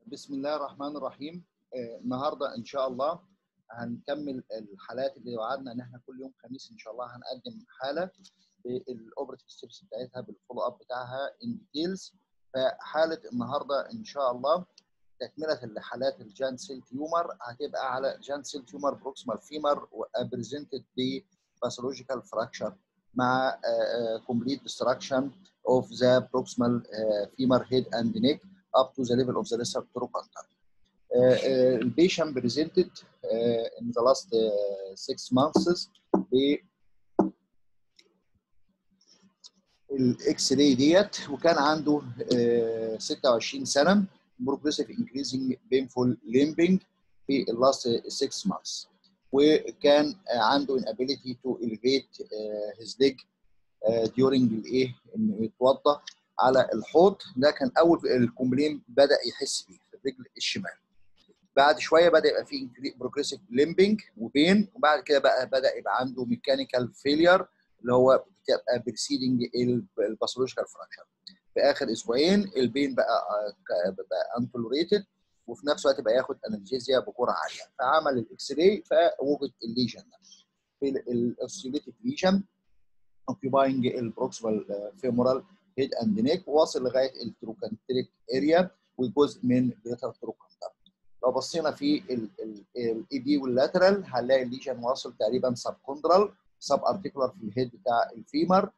بسم الله الرحمن الرحيم آه، النهارده ان شاء الله هنكمل الحالات اللي وعدنا ان احنا كل يوم خميس ان شاء الله هنقدم حاله بالاوبريتيف ستيبس بتاعتها بالفولو اب بتاعها ان ديتيلز فحاله النهارده ان شاء الله تكمله لحالات الجان سيل تيومر هتبقى على جان سيل تيومر بروكسيمال فيمر وبريزنتد باثولوجيكال فراكشر مع كومبليت ديستراكشن of the proximal uh, femur head and neck up to the level of the lesser trochanter. Uh, uh, the patient presented uh, in the last uh, six months ب الاكس راي ديت وكان عنده uh, 26 سنه progressive increasing painful limping في اللاست 6 months وكان عنده inability to elevate uh, his leg during الايه انه يتوضا على الحوض ده كان اول الكومبلين بدا يحس بيه في الرجل الشمال بعد شويه بدا يبقى فيه بروجريسيف ليمبنج وبين وبعد كده بقى بدا يبقى عنده ميكانيكال فيلير اللي هو بتبقى بريسيدنج الباثولوجيكال فراكشر في اخر اسبوعين البين بقى بقى انتولريتد وفي نفس الوقت بقى ياخد انالجيزيا بجرعه عاليه فعمل الاكس راي فوجد الليجن ده في الاوسيوليتيك ليجن occupying البروكسيمال femoral head and neck واصل لغايه التروكانتريك اريا وجزء من جريتر تروكانتر لو بصينا في الاي بي واللاترال هنلاقي الليجن واصل تقريبا سب كوندرال سب ارتيكولار في الهيد بتاع الفيمر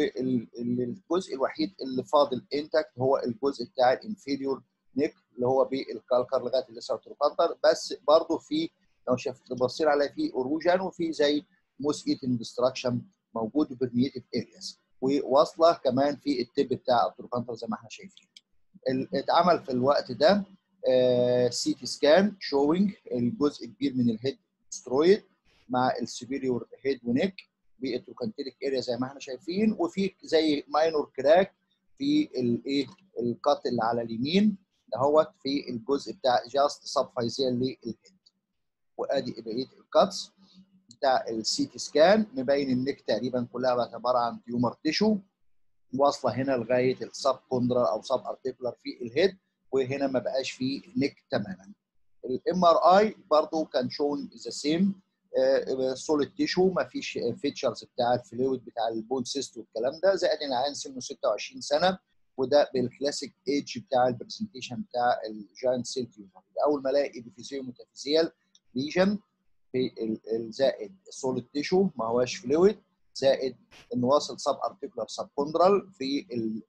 والجزء الوحيد اللي فاضل انتكت هو الجزء بتاع الانفيريور نيك اللي هو بالكالكر لغايه الليسر تروكانتر بس برضه في لو شفت بصير عليه في اروجن وفي زي موس ايتن ديستراكشن موجود برميتيف ارياز وواصله كمان في التب بتاع التروكانتر زي ما احنا شايفين. اتعمل في الوقت ده سي تي سكان شوينج الجزء كبير من الهيد سترويد مع السوبيريور هيد ونيك بالتروكانتريك اريا زي ما احنا شايفين وفي زي ماينور كراك في الايه القط اللي على اليمين دهوت في الجزء بتاع جاست سب فايزيال للهيد وادي بقيه الكاتس بتاع السي تي سكان مبين النك تقريبا كلها بقت عباره عن تيومر تيشو واصله هنا لغايه السب كوندرال او سب ارتيكولار في الهيد وهنا ما بقاش فيه نك تماما الام ار اي برضه كان شون ذا سيم سوليد تيشو ما فيش فيتشرز بتاع الفلويد بتاع البون سيست والكلام ده زائد ان العيان سنه 26 سنه وده بالكلاسيك ايج بتاع البرزنتيشن بتاع الجاينت سيل تيومر اول ما الاقي ابيفيزيوم ميتافيزيال ليجن في الزائد سوليد تيشو ما هواش فلويد زائد انه واصل سب ارتيكولار سب كوندرال في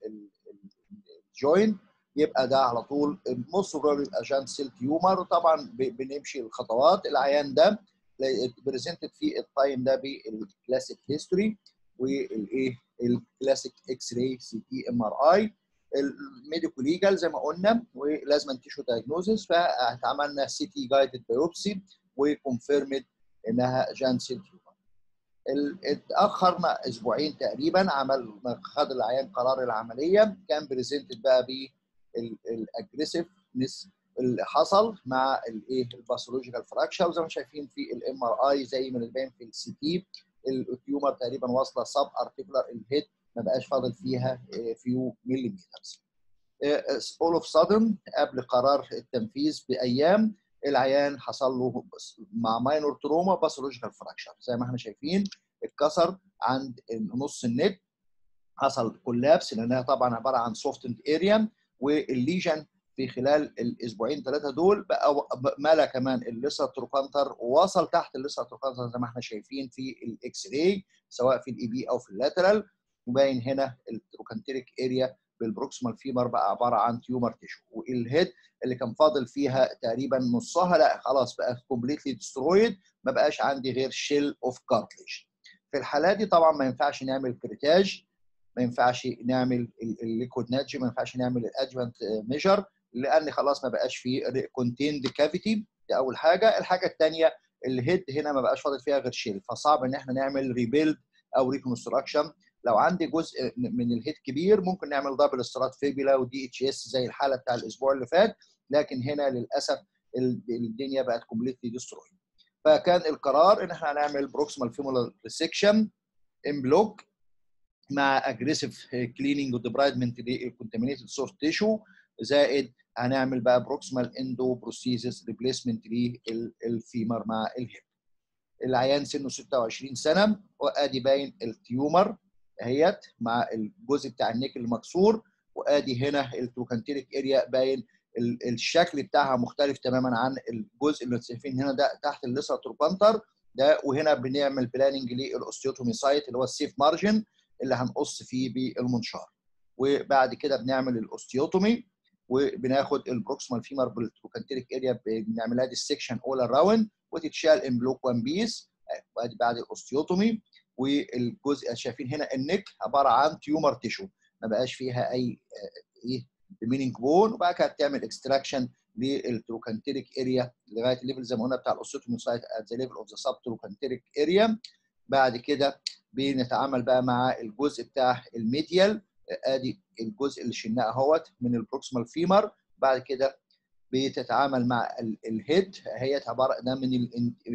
الجوينت يبقى ده على طول موست بروبلي اجانت سيل تيومر طبعا بنمشي الخطوات العيان ده بريزنتد في التايم ده بالكلاسيك هيستوري والايه الكلاسيك اكس راي سي تي ام ار اي الميديكو ليجال زي ما قلنا ولازم تيشو دايجنوزس فاتعملنا سي تي جايدد بايوبسي وكونفيرمد انها جان سيل تيومر. اتاخرنا اسبوعين تقريبا عمل خد العيان قرار العمليه كان بريزنتد بقى بالاجريسيفنس اللي حصل مع الايه الباثولوجيكال فراكشر وزي ما شايفين في الام ار اي زي ما باين في السي تي التيومر تقريبا واصله سب ارتيكولار الهيد ما بقاش فاضل فيها فيو مليمترز. اول اوف سادن قبل قرار التنفيذ بايام العيان حصل له مع ماينور تروما باثولوجيكال فراكشر زي ما احنا شايفين اتكسر عند نص النك حصل كولابس لانها طبعا عباره عن سوفتند اريا والليجن في خلال الاسبوعين ثلاثه دول بقى ملا كمان الليسا تروكانتر ووصل تحت الليسا تروكانتر زي ما احنا شايفين في الاكس راي سواء في الاي بي او في اللاترال وباين هنا التروكانتريك اريا بالبروكسيمال فيمر بقى عباره عن تيومر تيشو والهيد اللي كان فاضل فيها تقريبا نصها لا خلاص بقى كومبليتلي ديسترويد ما بقاش عندي غير شيل اوف كارتليج في الحاله دي طبعا ما ينفعش نعمل كريتاج ما ينفعش نعمل الليكويد ناتج ما ينفعش نعمل الادجمنت ميجر لان خلاص ما بقاش فيه كونتيند كافيتي دي اول حاجه الحاجه الثانيه الهيد هنا ما بقاش فاضل فيها غير شيل فصعب ان احنا نعمل ريبيلد او ريكونستراكشن لو عندي جزء من الهيد كبير ممكن نعمل دبل استرات فيبيلا ودي اتش اس زي الحاله بتاع الاسبوع اللي فات لكن هنا للاسف الدنيا بقت كومبليتلي ديستروي فكان القرار ان احنا هنعمل بروكسيمال فيمولار ريسكشن ان بلوك مع اجريسيف كليننج وديبرايدمنت للكونتامينيتد سوفت تيشو زائد هنعمل بقى بروكسيمال اندو بروسيسس ريبليسمنت للفيمر مع الهيب العيان سنه 26 سنه وادي باين التيومر اهيت مع الجزء بتاع النيك المكسور وادي هنا التروكانتيريك اريا باين الشكل بتاعها مختلف تماما عن الجزء اللي شايفين هنا ده تحت الليسر تروبانتر ده وهنا بنعمل بلاننج للاوستيوتومي سايت اللي هو السيف مارجن اللي هنقص فيه بالمنشار وبعد كده بنعمل الاوستيوتومي وبناخد البروكسيمال فيمر بالتروكانتيريك اريا بنعملها ديسكشن اول اراوند وتتشال ان بلوك وان بيس وادي بعد الاوستيوتومي والجزء شايفين هنا النك عباره عن تيومر تيشو ما بقاش فيها اي ايه ديمينينج بون وبعد كده بتعمل اكستراكشن للتروكانتيريك اريا لغايه الليفل زي ما قلنا بتاع الاوستيوتومي سايت ات ذا ليفل اوف ذا سب تروكانتيريك اريا بعد كده بنتعامل بقى مع الجزء بتاع الميديال ادي الجزء اللي شلناه اهوت من البروكسيمال فيمر بعد كده بتتعامل مع الهيد هي عباره ده من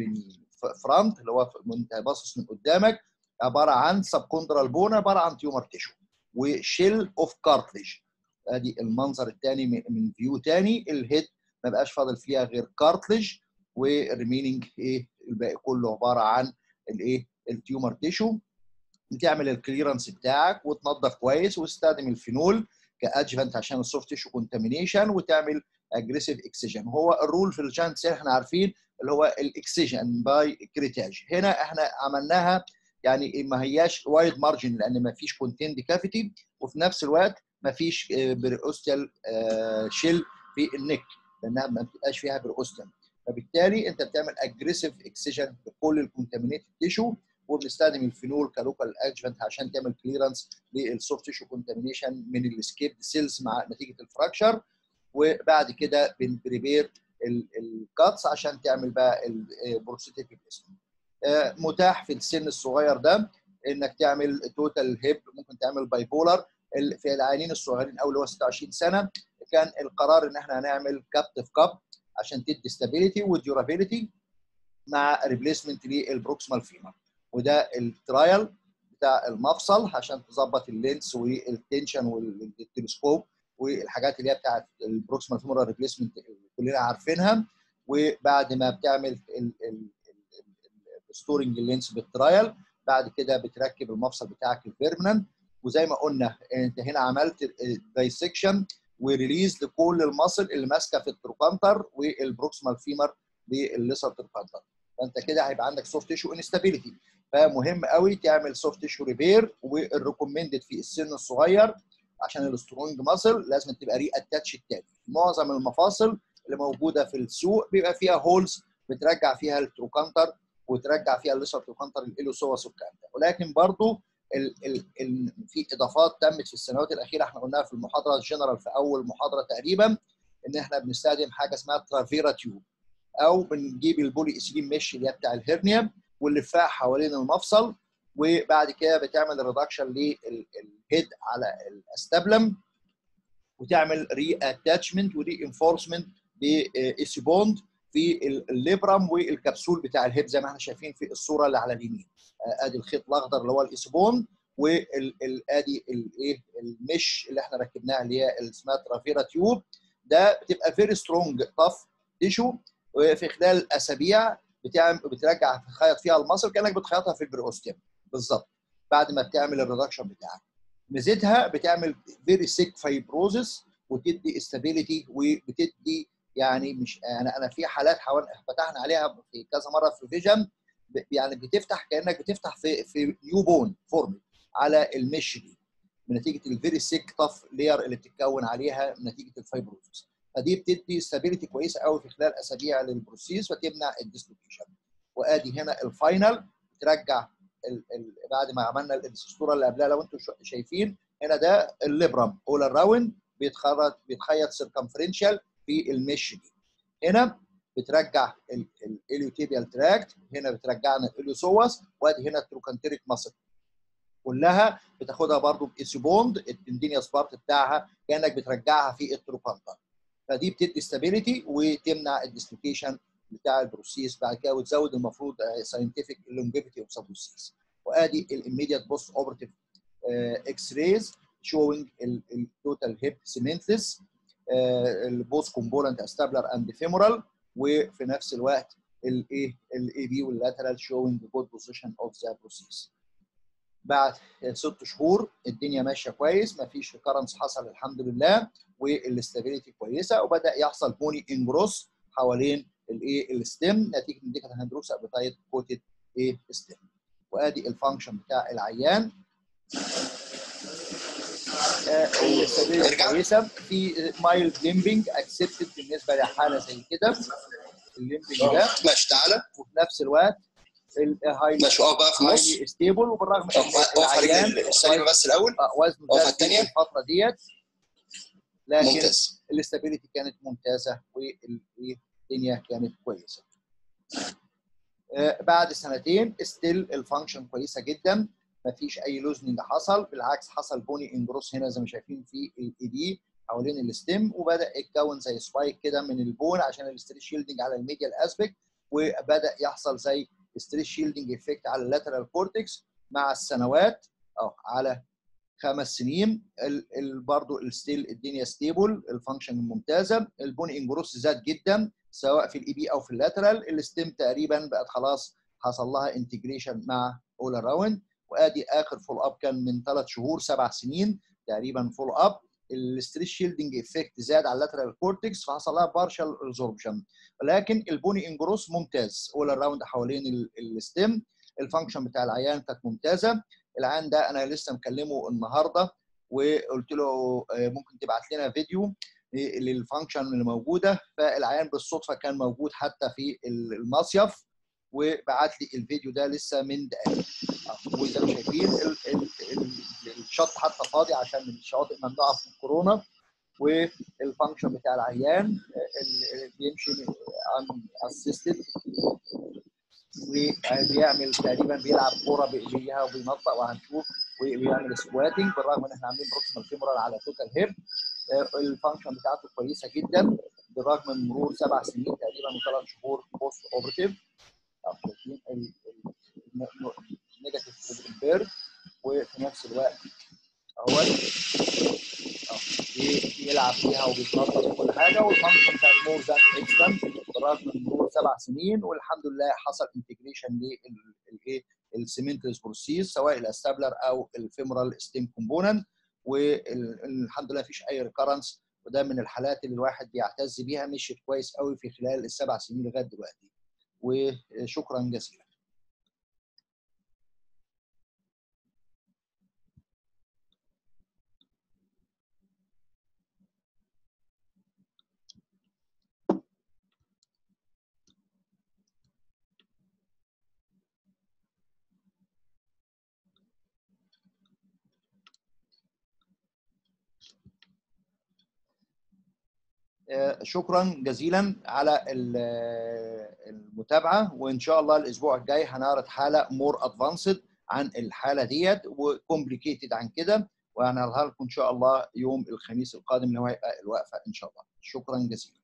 الفرونت اللي هو انت باصص من قدامك عباره عن سب كوندرال بون عباره عن تيومر تيشو وشيل اوف كارتليج ادي المنظر الثاني من فيو ثاني الهيد ما بقاش فاضل فيها غير كارتليج والريميننج ايه الباقي كله عباره عن الايه التيومر تيشو بتعمل الكليرنس بتاعك وتنظف كويس وتستخدم الفينول كادجفنت عشان السوفت تيشو كونتامينيشن وتعمل اجريسيف اكسجن هو الرول في الجاينت سيل احنا عارفين اللي هو الاكسجن باي كريتاج هنا احنا عملناها يعني ما هياش وايد مارجن لان ما فيش كونتيند كافيتي وفي نفس الوقت ما فيش بريوستال شيل في النك لانها ما بتبقاش فيها بريوستال فبالتالي انت بتعمل اجريسيف اكسجن لكل الكونتامينيتد تيشو وبنستخدم الفينول كلوكال ادجفنت عشان تعمل كليرنس للسوفت تيشو كونتامينيشن من السكيب سيلز مع نتيجه الفراكشر وبعد كده بنبريبير الكاتس عشان تعمل بقى البروستيتيك ريبليسمنت متاح في السن الصغير ده انك تعمل توتال هيب ممكن تعمل باي بولر في العيانين الصغيرين او اللي هو 26 سنه كان القرار ان احنا هنعمل كابت في كاب عشان تدي ستابيليتي وديورابيلتي مع ريبليسمنت للبروكسمال فيمر وده الترايل بتاع المفصل عشان تظبط اللينس والتنشن والتلسكوب والحاجات اللي هي بتاعت البروكسيمال فيمورال ريبليسمنت كلنا عارفينها وبعد ما بتعمل ستورنج اللينس بالترايل بعد كده بتركب المفصل بتاعك البيرمننت وزي ما قلنا انت هنا عملت دايسكشن وريليز لكل المصل اللي ماسكه في التروكانتر والبروكسيمال فيمر بالليسر تروكانتر فانت كده هيبقى عندك سوفت تيشو انستابيليتي فمهم قوي تعمل سوفت تيشو ريبير والريكومندد في السن الصغير عشان السترونج ماسل لازم تبقى ري اتاتش التاني معظم المفاصل اللي موجوده في السوق بيبقى فيها هولز بترجع فيها التروكانتر وترجع فيها الليسر تروكانتر الالوسوس والكلام ده ولكن برضو ال ال ال في اضافات تمت في السنوات الاخيره احنا قلناها في المحاضره الجنرال في اول محاضره تقريبا ان احنا بنستخدم حاجه اسمها ترافيرا تيوب او بنجيب البولي اسيلين مش اللي هي بتاع الهرنيا ونلفها حوالين المفصل وبعد كده بتعمل ريدكشن للهيد على الاستابلم وتعمل ري اتاتشمنت وري انفورسمنت باسيبوند في الليبرم والكبسول بتاع الهيد زي ما احنا شايفين في الصوره اللي على اليمين ادي الخيط الاخضر اللي هو الاسيبوند وادي الايه المش اللي احنا ركبناها اللي هي اسمها ترافيرا تيوب ده بتبقى فيري سترونج طف تيشو وفي خلال اسابيع بتعمل بترجع تخيط فيها المصل كانك بتخيطها في البريوستيم بالظبط بعد ما بتعمل الريدكشن بتاعك ميزتها بتعمل فيري سيك فايبروزس وتدي استابيليتي وبتدي يعني مش انا انا في حالات حوالي فتحنا عليها في كذا مره في فيجن يعني بتفتح كانك بتفتح في في نيو بون فورم على المش دي بنتيجه الفيري سيك طف لير اللي بتتكون عليها نتيجه الفايبروزس فدي بتدي ستابيليتي كويسه قوي في خلال اسابيع للبروسيس فتمنع الديسلوكيشن وادي هنا الفاينل ترجع ال ال بعد ما عملنا الاسطوره اللي قبلها لو انتم شايفين هنا ده الليبرم اول اراوند بيتخرج بيتخيط سيركمفرنشال في المش دي هنا بترجع الاليوتيبيال تراكت هنا بترجعنا الاليوسوس وادي هنا التروكانتيريك ماسل كلها بتاخدها برضو باسيبوند التندينيوس بارت بتاعها كانك بترجعها في التروكانتر فدي بتدي ستابيليتي وتمنع الديسلوكيشن بتاع البروسيس بعد كده وتزود المفروض ساينتفك لونجيفيتي اوف سبروسيس وادي الاميديت بوست اوبرتيف اكس رايز شوينج التوتال هيب سيمنثس البوست كومبوننت استابلر اند فيمورال وفي نفس الوقت الايه الاي بي واللاترال شوينج جود بوزيشن اوف ذا بروسيس بعد ست شهور الدنيا ماشيه كويس ما فيش ريكرنس حصل الحمد لله والاستابيليتي كويسه وبدا يحصل بوني انجروس حوالين الايه الستيم نتيجه انديكت هندروكس ابيتايت كوتد ايه ستيم وادي الفانكشن بتاع العيان الاستابيليتي كويسه في مايلد ليمبنج اكسبتد بالنسبه لحاله زي كده الليمبنج ده ماشي تعالى وفي نفس الوقت الهاي ماشي اقف بقى في النص هايلي ستيبل وبالرغم ان اقف على العيان رجلين السليمه بس الاول آه، وزنه اقف على زاد التانية. في الفتره ديت لكن ممتاز الاستابيليتي كانت ممتازه والدنيا كانت كويسه. آه، بعد سنتين ستيل الفانكشن كويسه جدا ما فيش اي لوزننج حصل بالعكس حصل بوني انجروس هنا زي ما شايفين في الاي دي حوالين الستيم وبدا يتكون زي سبايك كده من البون عشان الستريس شيلدنج على الميديال اسبكت وبدا يحصل زي ستريس شيلدنج افكت على اللاترال كورتكس مع السنوات او على خمس سنين ال ال برضه الستيل الدنيا ستيبل الفانكشن ممتازه البون انجروس زاد جدا سواء في الاي بي او في اللاترال الستيم تقريبا بقت خلاص حصل لها انتجريشن مع اول اراوند وادي اخر فول اب كان من ثلاث شهور سبع سنين تقريبا فول اب الستريس شيلدنج افكت زاد على اللاترال كورتكس فحصل لها بارشال ريزوربشن ولكن البوني انجروس ممتاز اول اراوند حوالين الستيم الفانكشن بتاع العيان كانت ممتازه العيان ده انا لسه مكلمه النهارده وقلت له آه، ممكن تبعت لنا فيديو للفانكشن اللي موجوده فالعيان بالصدفه كان موجود حتى في المصيف وبعت لي الفيديو ده لسه من دقائق آه، وزي ما شايفين ال- ال- ال- الشط حتى فاضي عشان الشواطئ ممنوعه في الكورونا والفانكشن بتاع العيان آه، ال- بيمشي عن اسيستد وبيعمل تقريبا بيلعب كوره بايديها وبينطق وهنشوف وبيعمل سكواتنج بالرغم ان احنا عاملين بروكسيمال فيمورال على توتال هيب الفانكشن بتاعته كويسه جدا بالرغم من مرور سبع سنين تقريبا وثلاث شهور بوست اوبرتيف شايفين النيجاتيف امبير وفي نفس الوقت هو بيلعب فيها وبيتنطط وكل حاجه والفانكشن بتاع مور ذان اكستنت بالرغم من مرور سبع سنين والحمد لله حصل انتجريشن للايه السيمنتس بروسيس سواء الاستابلر او الفيمورال ستيم كومبوننت والحمد لله مفيش اي ريكرنس وده من الحالات اللي الواحد بيعتز بيها مشيت كويس قوي في خلال السبع سنين لغايه دلوقتي وشكرا جزيلا شكرا جزيلا على المتابعه وان شاء الله الاسبوع الجاي هنعرض حاله مور ادفانسد عن الحاله ديت وكومبليكيتد عن كده وهنعرضها لكم ان شاء الله يوم الخميس القادم اللي هو هيبقى الوقفه ان شاء الله شكرا جزيلا